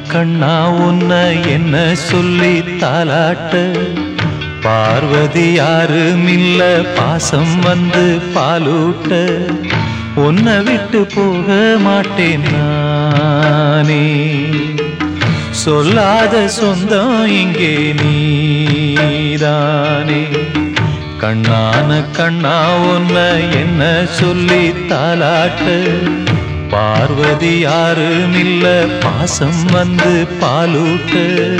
கண்ணா உன்ன என்ன சொல்லி தாலாட்ட பார்வதி யாரும் இல்ல பாசம் வந்து பாலூட்ட உன்னை விட்டு போக மாட்டேன் நானே சொல்லாத சொந்தம் இங்கே நீதானே கண்ணான கண்ணா உன்னை என்ன சொல்லி தாலாட்ட பார்வதி யாரும் இல்ல பாசம் வந்து பாலூட்ட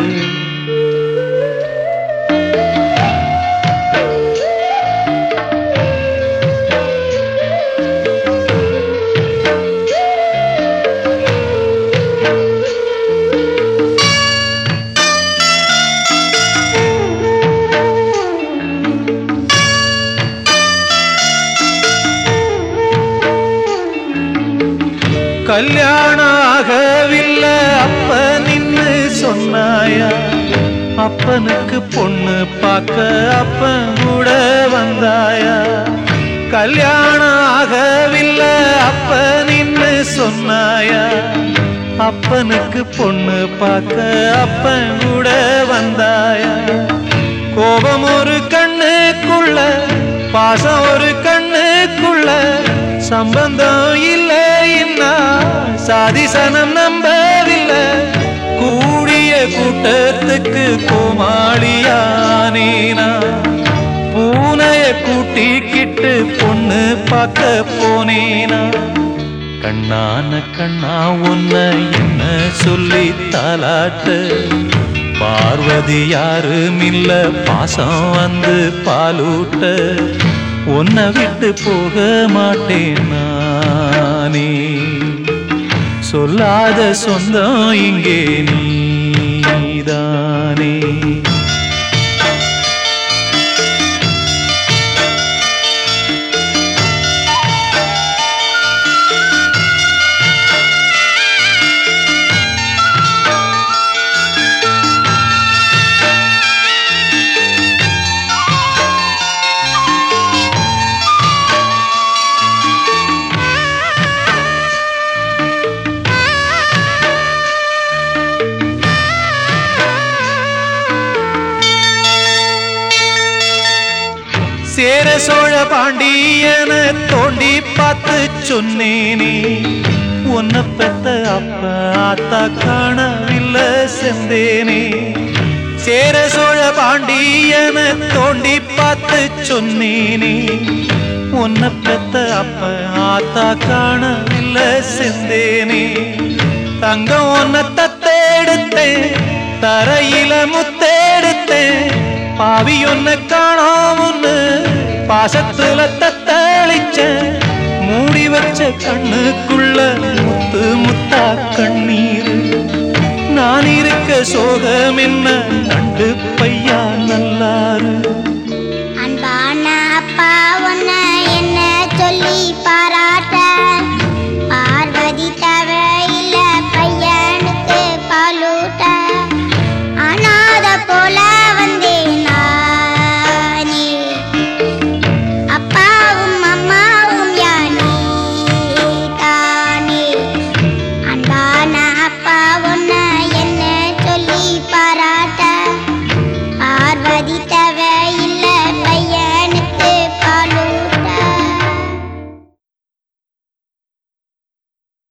கல்யாணம் ஆகவில்லை அப்ப நின்னு சொன்னாயா அப்பனுக்கு பொண்ணு பார்க்க அப்பன் கூட வந்தாயா கல்யாணம் ஆகவில்லை அப்ப நின்னு சொன்னாயா அப்பனுக்கு பொண்ணு பார்க்க அப்பன் கூட வந்தாயா கோபம் ஒரு கண்ணுக்குள்ள பாசம் ஒரு கண்ணுக்குள்ள சம்பந்தம் இல்லைன்னா சாதிசனம் நம்பவில்லை கூடிய கூட்டத்துக்கு கோமாளியானேனா பூனைய கூட்டிக்கிட்டு பொண்ணு பார்க்க போனேனா கண்ணான கண்ணா உன்ன என்ன சொல்லி தாலாட்ட பார்வதி யாரும் இல்ல பாசம் வந்து பாலூட்ட உன்னை விட்டு போக மாட்டேன் நானே சொல்லாத சொந்தம் இங்கே நீதானே சேர சோழ பாண்டியன தோண்டி பார்த்து சொன்னேனே உன்னை பெத்த அப்ப ஆத்தா காணவில்லை செந்தேனே சேர சோழ பாண்டியன தோண்டி பார்த்து சொன்னேனே உன்னை பெத்த அப்ப ஆத்தா காணவில்லை செந்தேனே தங்கம் உன்னை தத்தெடுத்தேன் தரையில முத்தெடுத்தேன் பாவி ஒன்ன காணாமன்னு பாசத்துல தத்தளிச்ச மூடி வச்ச கண்ணுக்குள்ள முத்து முத்தா கண்ணீர் நான் இருக்க சோகம் என்ன நண்டு பையா நல்லாரு